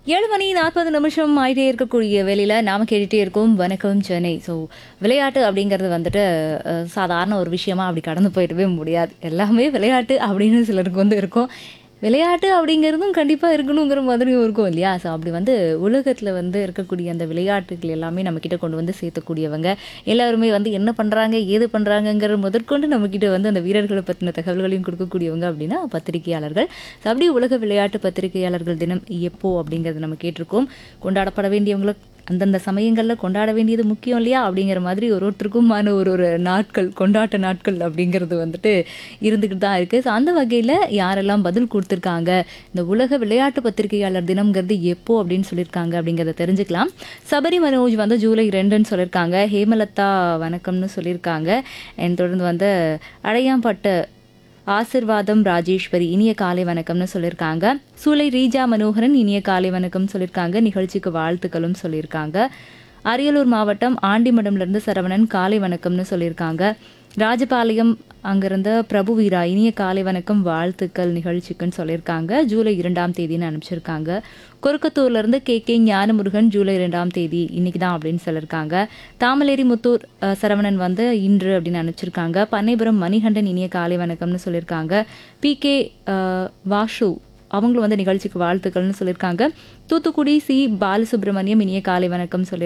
ஏழு மணி நாற்பது நிமிஷம் ஆகிட்டே இருக்கக்கூடிய வேலையில் நாம் கேட்டுகிட்டே இருக்கோம் வணக்கம் சென்னை ஸோ விளையாட்டு அப்படிங்கிறது வந்துட்டு அஹ், சாதாரண ஒரு விஷயமா அப்படி கடந்து போயிடவே முடியாது எல்லாமே விளையாட்டு அப்படின்னு சிலருக்கு வந்து இருக்கும் விளையாட்டு அப்படிங்கிறதும் கண்டிப்பாக இருக்கணுங்கிற மாதிரியும் இருக்கும் இல்லையா ஸோ அப்படி வந்து உலகத்தில் வந்து இருக்கக்கூடிய அந்த விளையாட்டுகள் எல்லாமே நம்மக்கிட்ட கொண்டு வந்து சேர்த்தக்கூடியவங்க எல்லாருமே வந்து என்ன பண்ணுறாங்க ஏது பண்ணுறாங்கங்கிற முதற்கொண்டு நம்மக்கிட்ட வந்து அந்த வீரர்களை பற்றின தகவல்களையும் கொடுக்கக்கூடியவங்க அப்படின்னா பத்திரிகையாளர்கள் ஸோ அப்படி உலக விளையாட்டு பத்திரிகையாளர்கள் தினம் எப்போ அப்படிங்கிறது நம்ம கேட்டிருக்கோம் கொண்டாடப்பட வேண்டியவங்களை அந்தந்த சமயங்களில் கொண்டாட வேண்டியது முக்கியம் இல்லையா அப்படிங்கிற மாதிரி ஒரு ஒருத்தருக்குமான ஒரு ஒரு நாட்கள் கொண்டாட்ட நாட்கள் அப்படிங்கிறது வந்துட்டு இருந்துக்கிட்டு தான் இருக்குது ஸோ அந்த வகையில் யாரெல்லாம் பதில் கொடுத்துருக்காங்க இந்த உலக விளையாட்டு பத்திரிகையாளர் தினம்ங்கிறது எப்போ அப்படின்னு சொல்லியிருக்காங்க அப்படிங்கிறத தெரிஞ்சுக்கலாம் சபரி மனோஜ் வந்து ஜூலை ரெண்டுன்னு சொல்லியிருக்காங்க ஹேமலதா வணக்கம்னு சொல்லியிருக்காங்க and தொடர்ந்து வந்து அடையாம்பட்டு ஆசிர்வாதம் ராஜேஸ்வரி இனிய காலை வணக்கம்னு சொல்லியிருக்காங்க சூலை ரீஜா மனோகரன் இனிய காலை வணக்கம் சொல்லியிருக்காங்க நிகழ்ச்சிக்கு வாழ்த்துக்களும் சொல்லியிருக்காங்க அரியலூர் மாவட்டம் ஆண்டிமடம்லேருந்து சரவணன் காலை வணக்கம்னு சொல்லியிருக்காங்க ராஜபாளையம் அங்கிருந்த பிரபு வீரா இனிய காலை வணக்கம் வாழ்த்துக்கள் நிகழ்ச்சிக்குன்னு சொல்லியிருக்காங்க ஜூலை இரண்டாம் தேதின்னு அனுப்பிச்சிருக்காங்க கொருக்கத்தூர்லேருந்து கே கே ஞானமுருகன் ஜூலை இரண்டாம் தேதி இன்னைக்கு தான் அப்படின்னு சொல்லியிருக்காங்க தாமலேரி முத்தூர் அஹ், சரவணன் வந்து இன்று அப்படின்னு அனுப்பிச்சிருக்காங்க பண்ணைபுரம் மணிகண்டன் இனிய காலை வணக்கம்னு சொல்லியிருக்காங்க பி கே வாஷு அவங்களும் வந்து நிகழ்ச்சிக்கு வாழ்த்துக்கள்னு சொல்லியிருக்காங்க தூத்துக்குடி சி பாலசுப்ரமணியம் இனிய காலை வணக்கம் சொல்லி